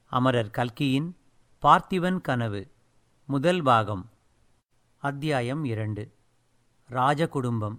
அமரர் கல்கியின் பார்த்திபன் கனவு முதல் பாகம் அத்தியாயம் இரண்டு ராஜகுடும்பம்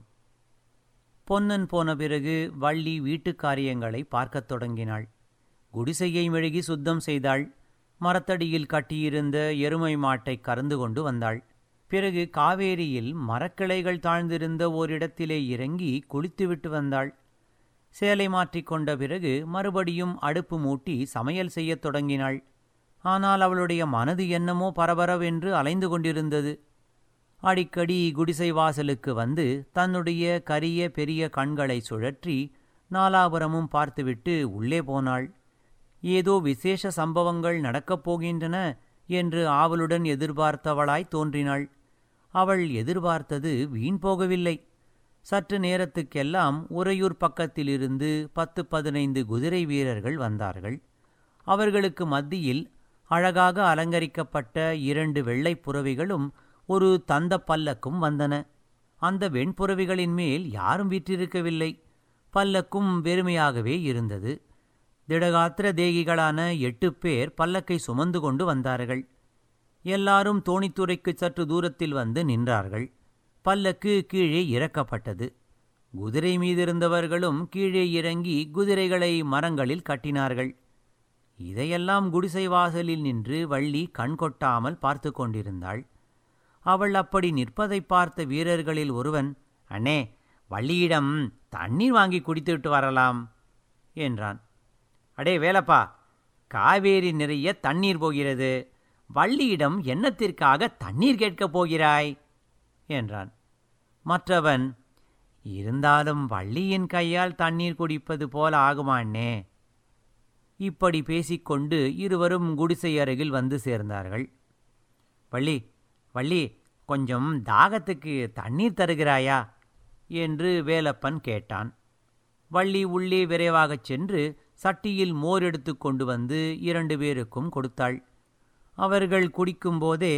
பொன்னன் போன பிறகு வள்ளி வீட்டுக் காரியங்களை பார்க்கத் தொடங்கினாள் குடிசையை மெழுகி சுத்தம் செய்தாள் மரத்தடியில் கட்டியிருந்த எருமை மாட்டை கறந்து கொண்டு வந்தாள் பிறகு காவேரியில் மரக்கிளைகள் தாழ்ந்திருந்த ஓரிடத்திலே இறங்கி குளித்துவிட்டு வந்தாள் சேலை மாற்றிக்கொண்ட பிறகு மறுபடியும் அடுப்பு மூட்டி சமையல் செய்யத் தொடங்கினாள் ஆனால் அவளுடைய மனது என்னமோ பரபரவென்று அலைந்து கொண்டிருந்தது அடிக்கடி குடிசை வாசலுக்கு வந்து தன்னுடைய கரிய பெரிய கண்களை சுழற்றி நாலாபுரமும் பார்த்துவிட்டு உள்ளே போனாள் ஏதோ விசேஷ சம்பவங்கள் நடக்கப் போகின்றன என்று ஆவலுடன் எதிர்பார்த்தவளாய் தோன்றினாள் அவள் எதிர்பார்த்தது வீண் போகவில்லை சற்று நேரத்துக்கெல்லாம் உறையூர் பக்கத்திலிருந்து பத்து பதினைந்து குதிரை வீரர்கள் வந்தார்கள் அவர்களுக்கு மத்தியில் அழகாக அலங்கரிக்கப்பட்ட இரண்டு வெள்ளைப் புறவிகளும் ஒரு தந்த பல்லக்கும் வந்தன அந்த வெண்புறவிகளின் மேல் யாரும் வீற்றிருக்கவில்லை பல்லக்கும் வெறுமையாகவே இருந்தது திடகாத்திர தேகிகளான எட்டு பேர் பல்லக்கை சுமந்து கொண்டு வந்தார்கள் எல்லாரும் தோணித்துறைக்கு சற்று தூரத்தில் வந்து நின்றார்கள் பல்லக்கு கீழே இறக்கப்பட்டது குதிரை மீதிருந்தவர்களும் கீழே இறங்கி குதிரைகளை மரங்களில் கட்டினார்கள் இதையெல்லாம் குடிசை வாசலில் நின்று வள்ளி கண் கொட்டாமல் பார்த்து கொண்டிருந்தாள் அவள் அப்படி நிற்பதைப் பார்த்த வீரர்களில் ஒருவன் அண்ணே வள்ளியிடம் தண்ணீர் வாங்கி குடித்துவிட்டு வரலாம் என்றான் அடே வேலப்பா காவேரி நிறைய தண்ணீர் போகிறது வள்ளியிடம் என்னத்திற்காக தண்ணீர் கேட்கப் போகிறாய் என்றான் மற்றவன் இருந்தாலும் வள்ளியின் கையால் தண்ணீர் குடிப்பது போல ஆகுமாண்ணே இப்படி பேசிக்கொண்டு இருவரும் குடிசை அருகில் வந்து சேர்ந்தார்கள் வள்ளி வள்ளி கொஞ்சம் தாகத்துக்கு தண்ணீர் தருகிறாயா என்று வேலப்பன் கேட்டான் வள்ளி உள்ளே விரைவாகச் சென்று சட்டியில் மோர் எடுத்து கொண்டு வந்து இரண்டு பேருக்கும் கொடுத்தாள் அவர்கள் குடிக்கும்போதே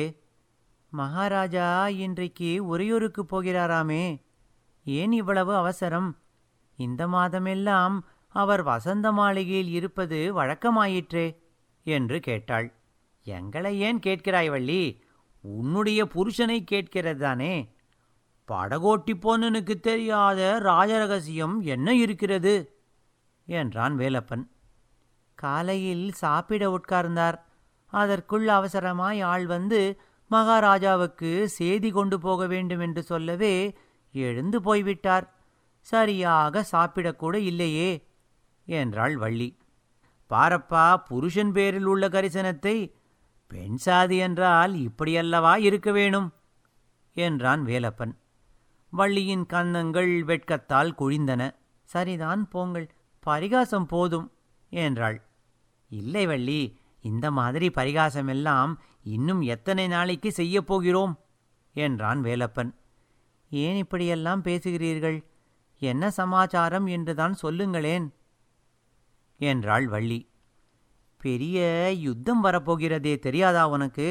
மகாராஜா இன்றைக்கு உறையூருக்கு போகிறாராமே ஏன் இவ்வளவு அவசரம் இந்த மாதமெல்லாம் அவர் வசந்த மாளிகையில் இருப்பது வழக்கமாயிற்றே என்று கேட்டாள் எங்களை ஏன் கேட்கிறாய் வள்ளி உன்னுடைய புருஷனை கேட்கிறதானே படகோட்டி பொன்னனுக்கு தெரியாத ராஜரகசியம் என்ன இருக்கிறது என்றான் வேலப்பன் காலையில் சாப்பிட உட்கார்ந்தார் அதற்குள் அவசரமாய் ஆள் வந்து மகாராஜாவுக்கு செய்தி கொண்டு போக வேண்டும் என்று சொல்லவே எழுந்து போய்விட்டார் சரியாக சாப்பிடக்கூட இல்லையே என்றாள் வள்ளி பாரப்பா புருஷன் பேரில் உள்ள கரிசனத்தை பெண் சாதி என்றால் இப்படியல்லவா இருக்க வேணும் என்றான் வேலப்பன் வள்ளியின் கன்னங்கள் வெட்கத்தால் குழிந்தன சரிதான் போங்கள் பரிகாசம் போதும் என்றாள் இல்லை வள்ளி இந்த மாதிரி பரிகாசமெல்லாம் இன்னும் எத்தனை நாளைக்கு செய்யப் போகிறோம் என்றான் வேலப்பன் ஏன் இப்படியெல்லாம் பேசுகிறீர்கள் என்ன சமாச்சாரம் என்றுதான் சொல்லுங்களேன் என்றாள் வள்ளி பெரிய யுத்தம் வரப்போகிறதே தெரியாதா உனக்கு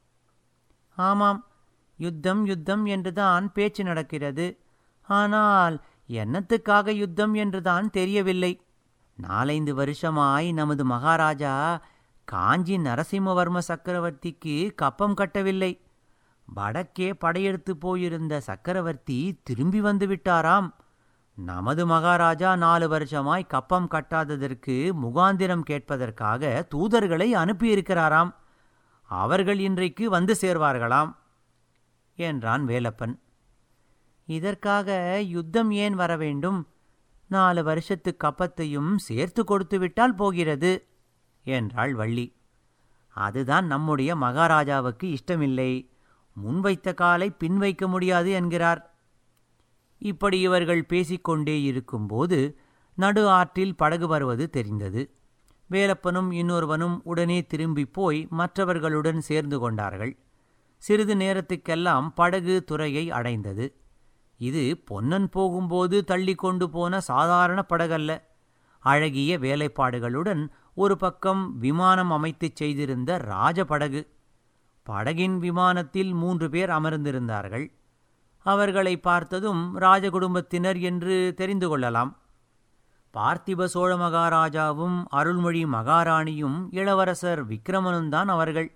ஆமாம் யுத்தம் யுத்தம் என்றுதான் பேச்சு நடக்கிறது ஆனால் என்னத்துக்காக யுத்தம் என்றுதான் தெரியவில்லை நாலைந்து வருஷமாய் நமது மகாராஜா காஞ்சி நரசிம்மவர்ம சக்கரவர்த்திக்கு கப்பம் கட்டவில்லை வடக்கே படையெடுத்து போயிருந்த சக்கரவர்த்தி திரும்பி வந்து விட்டாராம் நமது மகாராஜா நாலு வருஷமாய் கப்பம் கட்டாததற்கு முகாந்திரம் கேட்பதற்காக தூதர்களை அனுப்பியிருக்கிறாராம் அவர்கள் இன்றைக்கு வந்து சேர்வார்களாம் என்றான் வேலப்பன் இதற்காக யுத்தம் ஏன் வர வேண்டும் நாலு வருஷத்து கப்பத்தையும் சேர்த்து கொடுத்து விட்டால் போகிறது என்றாள் வள்ளி அதுதான் நம்முடைய மகாராஜாவுக்கு இஷ்டமில்லை முன்வைத்த காலை பின் வைக்க முடியாது என்கிறார் இப்படி இவர்கள் பேசிக்கொண்டே இருக்கும்போது நடு ஆற்றில் படகு வருவது தெரிந்தது வேலப்பனும் இன்னொருவனும் உடனே திரும்பிப் போய் மற்றவர்களுடன் சேர்ந்து கொண்டார்கள் சிறிது நேரத்துக்கெல்லாம் படகு துறையை அடைந்தது இது பொன்னன் போகும்போது தள்ளி கொண்டு போன சாதாரண படகல்ல அழகிய வேலைப்பாடுகளுடன் ஒரு பக்கம் விமானம் அமைத்துச் செய்திருந்த ராஜபடகு படகின் விமானத்தில் மூன்று பேர் அமர்ந்திருந்தார்கள் அவர்களை பார்த்ததும் ராஜகுடும்பத்தினர் என்று தெரிந்து கொள்ளலாம் பார்த்திப சோழ மகாராஜாவும் அருள்மொழி மகாராணியும் இளவரசர் விக்கிரமனும் தான் அவர்கள்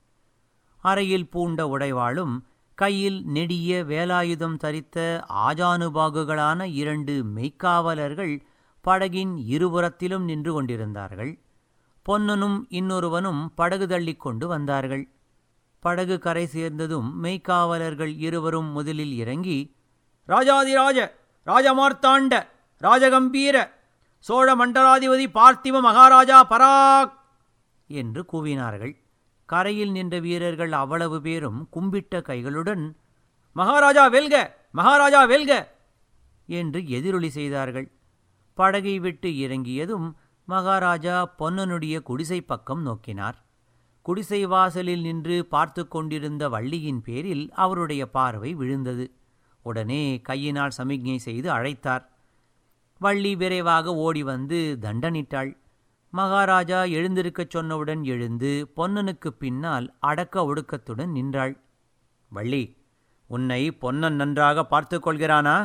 அறையில் பூண்ட உடைவாளும் கையில் நெடிய வேலாயுதம் தரித்த ஆஜானுபாகுகளான இரண்டு மெய்க்காவலர்கள் படகின் இருபுறத்திலும் நின்று கொண்டிருந்தார்கள் பொன்னனும் இன்னொருவனும் படகு தள்ளிக் கொண்டு வந்தார்கள் படகு கரை சேர்ந்ததும் மெய்க்காவலர்கள் இருவரும் முதலில் இறங்கி ராஜாதிராஜ ராஜமார்த்தாண்ட ராஜகம்பீர சோழ மண்டலாதிபதி பார்த்திவ மகாராஜா பராக் என்று கூவினார்கள் கரையில் நின்ற வீரர்கள் அவ்வளவு பேரும் கும்பிட்ட கைகளுடன் மகாராஜா வெல்க மகாராஜா வெல்க என்று எதிரொலி செய்தார்கள் படகை விட்டு இறங்கியதும் மகாராஜா பொன்னனுடைய குடிசை பக்கம் நோக்கினார் குடிசை வாசலில் நின்று பார்த்து கொண்டிருந்த வள்ளியின் பேரில் அவருடைய பார்வை விழுந்தது உடனே கையினால் சமிக்ஞை செய்து அழைத்தார் வள்ளி விரைவாக ஓடி வந்து தண்டனிட்டாள் மகாராஜா எழுந்திருக்கச் சொன்னவுடன் எழுந்து பொன்னனுக்கு பின்னால் அடக்க ஒடுக்கத்துடன் நின்றாள் வள்ளி உன்னை பொன்னன் நன்றாக பார்த்து கொள்கிறானா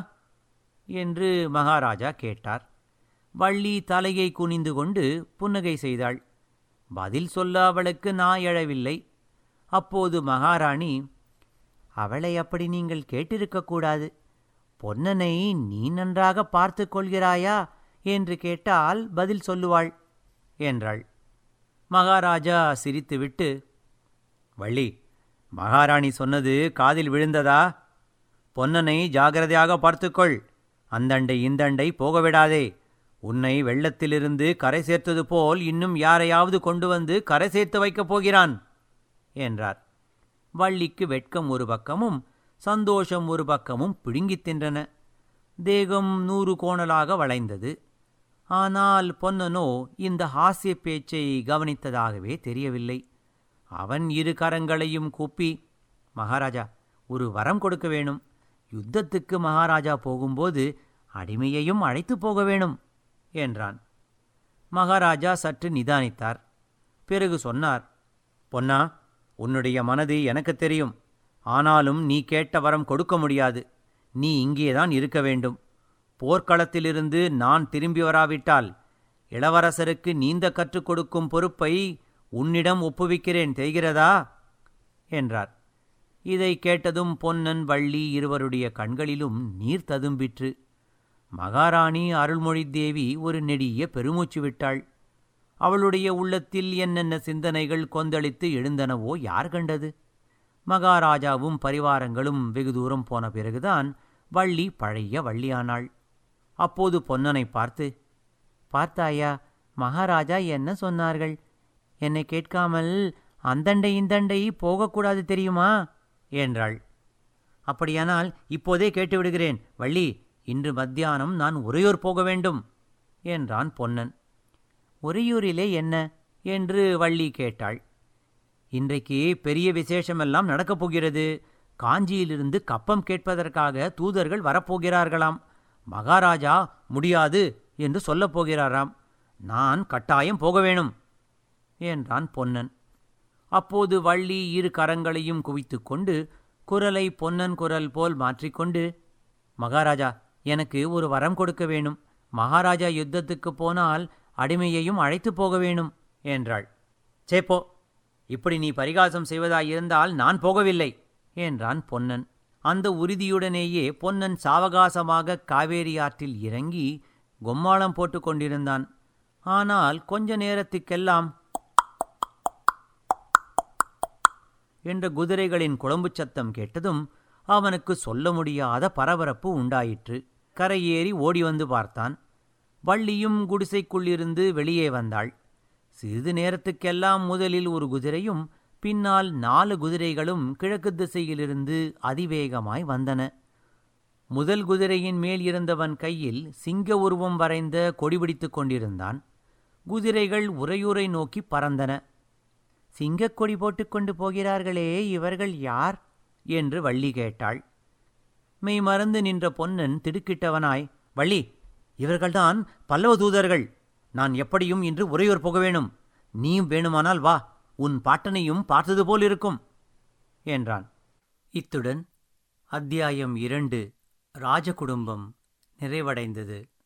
என்று மகாராஜா கேட்டார் வள்ளி தலையை குனிந்து கொண்டு புன்னகை செய்தாள் பதில் சொல்ல அவளுக்கு நான் எழவில்லை அப்போது மகாராணி அவளை அப்படி நீங்கள் கேட்டிருக்கக்கூடாது பொன்னனை நீ நன்றாக பார்த்து கொள்கிறாயா என்று கேட்டால் பதில் சொல்லுவாள் என்றாள் மகாராஜா சிரித்துவிட்டு வள்ளி மகாராணி சொன்னது காதில் விழுந்ததா பொன்னனை ஜாகிரதையாக பார்த்துக்கொள் அந்தண்டை இந்தண்டை போகவிடாதே உன்னை வெள்ளத்திலிருந்து கரை சேர்த்தது போல் இன்னும் யாரையாவது கொண்டு வந்து கரை சேர்த்து வைக்கப் போகிறான் என்றார் வள்ளிக்கு வெட்கம் ஒரு பக்கமும் சந்தோஷம் ஒரு பக்கமும் பிடுங்கித் தின்றன தேகம் நூறு கோணலாக வளைந்தது ஆனால் பொன்னனோ இந்த ஹாஸ்ய பேச்சை கவனித்ததாகவே தெரியவில்லை அவன் இரு கரங்களையும் கூப்பி மகாராஜா ஒரு வரம் கொடுக்க வேணும் யுத்தத்துக்கு மகாராஜா போகும்போது அடிமையையும் அழைத்து போக வேணும் என்றான் மகாராஜா சற்று நிதானித்தார் பிறகு சொன்னார் பொன்னா உன்னுடைய மனது எனக்கு தெரியும் ஆனாலும் நீ கேட்ட வரம் கொடுக்க முடியாது நீ இங்கேதான் இருக்க வேண்டும் போர்க்களத்திலிருந்து நான் திரும்பி வராவிட்டால் இளவரசருக்கு நீந்த கற்றுக் கொடுக்கும் பொறுப்பை உன்னிடம் ஒப்புவிக்கிறேன் தெரிகிறதா என்றார் இதை கேட்டதும் பொன்னன் வள்ளி இருவருடைய கண்களிலும் நீர் ததும்பிற்று மகாராணி அருள்மொழி தேவி ஒரு நெடிய பெருமூச்சு விட்டாள் அவளுடைய உள்ளத்தில் என்னென்ன சிந்தனைகள் கொந்தளித்து எழுந்தனவோ யார் கண்டது மகாராஜாவும் பரிவாரங்களும் வெகு தூரம் போன பிறகுதான் வள்ளி பழைய வள்ளியானாள் அப்போது பொன்னனை பார்த்து பார்த்தாயா மகாராஜா என்ன சொன்னார்கள் என்னை கேட்காமல் அந்தண்டை இந்தண்டை போகக்கூடாது தெரியுமா என்றாள் அப்படியானால் இப்போதே கேட்டுவிடுகிறேன் வள்ளி இன்று மத்தியானம் நான் உறையூர் போக வேண்டும் என்றான் பொன்னன் உறையூரிலே என்ன என்று வள்ளி கேட்டாள் இன்றைக்கு பெரிய விசேஷமெல்லாம் நடக்கப் போகிறது காஞ்சியிலிருந்து கப்பம் கேட்பதற்காக தூதர்கள் வரப்போகிறார்களாம் மகாராஜா முடியாது என்று சொல்லப் போகிறாராம் நான் கட்டாயம் போக வேணும் என்றான் பொன்னன் அப்போது வள்ளி இரு கரங்களையும் குவித்துக்கொண்டு குரலை பொன்னன் குரல் போல் மாற்றிக்கொண்டு மகாராஜா எனக்கு ஒரு வரம் கொடுக்க வேணும் மகாராஜா யுத்தத்துக்கு போனால் அடிமையையும் அழைத்து போக வேணும் என்றாள் சேப்போ இப்படி நீ பரிகாசம் செய்வதாயிருந்தால் நான் போகவில்லை என்றான் பொன்னன் அந்த உறுதியுடனேயே பொன்னன் சாவகாசமாக காவேரி ஆற்றில் இறங்கி கொம்மாளம் போட்டுக் கொண்டிருந்தான் ஆனால் கொஞ்ச நேரத்துக்கெல்லாம் என்ற குதிரைகளின் குழம்புச் சத்தம் கேட்டதும் அவனுக்கு சொல்ல முடியாத பரபரப்பு உண்டாயிற்று கரையேறி ஓடி வந்து பார்த்தான் வள்ளியும் குடிசைக்குள்ளிருந்து வெளியே வந்தாள் சிறிது நேரத்துக்கெல்லாம் முதலில் ஒரு குதிரையும் பின்னால் நாலு குதிரைகளும் கிழக்கு திசையிலிருந்து அதிவேகமாய் வந்தன முதல் குதிரையின் மேல் இருந்தவன் கையில் சிங்க உருவம் வரைந்த கொடி பிடித்துக் கொண்டிருந்தான் குதிரைகள் உறையூரை நோக்கி பறந்தன சிங்கக் கொடி போட்டுக்கொண்டு போகிறார்களே இவர்கள் யார் என்று வள்ளி கேட்டாள் மெய் மறந்து நின்ற பொன்னன் திடுக்கிட்டவனாய் வள்ளி இவர்கள்தான் பல்லவ தூதர்கள் நான் எப்படியும் இன்று உறையூர் போக வேணும் நீயும் வேணுமானால் வா உன் பாட்டனையும் பார்த்தது போல் இருக்கும் என்றான் இத்துடன் அத்தியாயம் இரண்டு ராஜகுடும்பம் நிறைவடைந்தது